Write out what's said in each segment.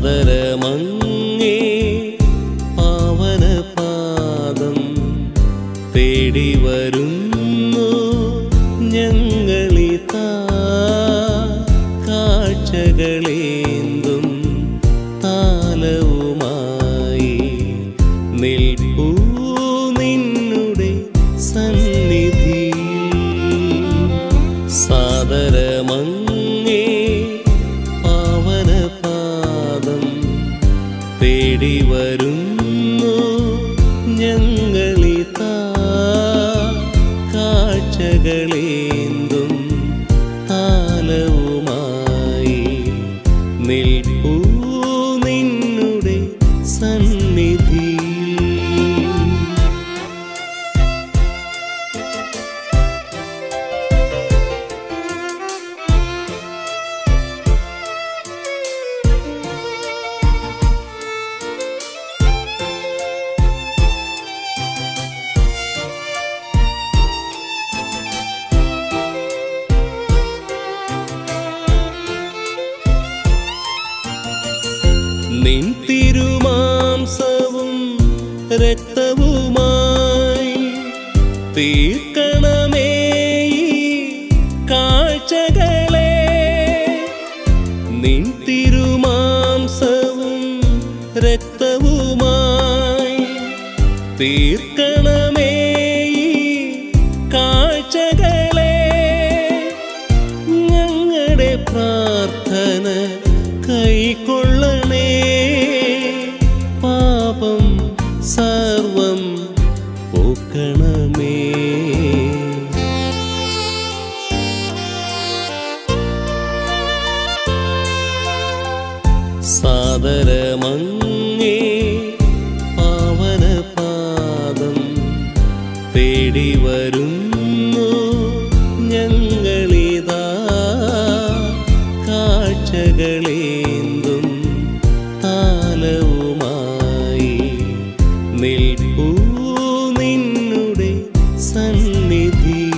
സാദരമങ്ങേ പാവനപാദം തേടി വരുന്നു ഞങ്ങളിതാ കാഴ്ചകളേന്തും താലവുമായി നിൽപ്പൂ നിന്നുടെ സന്നിധിയിൽ സാദരമങ്ങേ പാവനപാദം തേടി വരുന്നു ഞങ്ങളിതാ കാഴ്ചകളേന്തും താലവുമായി നിൽപ്പൂ നിന്നുടെ സന്നിധിയിൽ നിൻ തിരുമാംസവും രക്തവുമായി തീർക്കണമേ ഈ കാഴ്ചകളെ നിൻ തിരുമാംസവും രക്തവുമായി തീർക്കണമേ ഈ കാഴ്ചകളെ ഞങ്ങളുടെ പ്രാർത്ഥന കൈക്കൊള്ളണേ പാപം സർവം പോക്കണമേ സാദരമങ്ങേ പാവനപാദം തേടി വരുന്നു ഞങ്ങളിതാ കാഴ്ചകളേന്തും താലവുമായി നിൽപ്പൂ നിന്നുടെ സന്നിധിയിൽ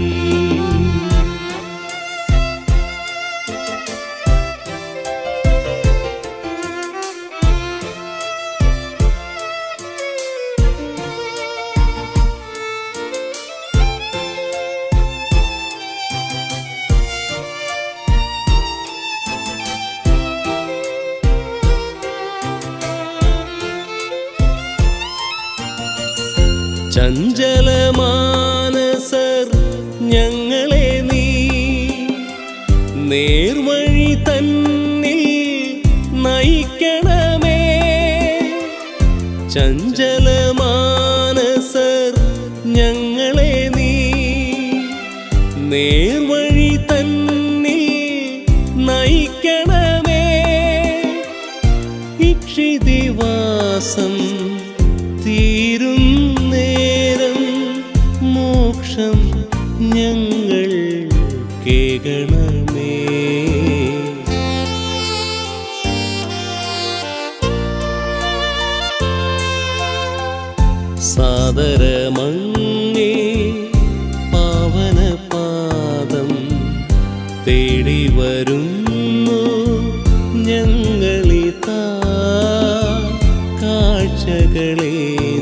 ചഞ്ചലമാനസർ ഞങ്ങളെ നീ നേർവഴി തന്നിൽ നയിക്കണമേ ചഞ്ചലമാനസർ ഞങ്ങളെ നീ നേർവഴി തന്നിൽ നയിക്കണമേ ഇക്ഷിതിവാസം തീരും നേരം മോക്ഷം ഞങ്ങൾ കേകണമേ സാദരമങ്ങേ പാവനപാദം തേടി വരുന്നു ഞങ്ങളിതാ കാഴ്ചകളേന്തും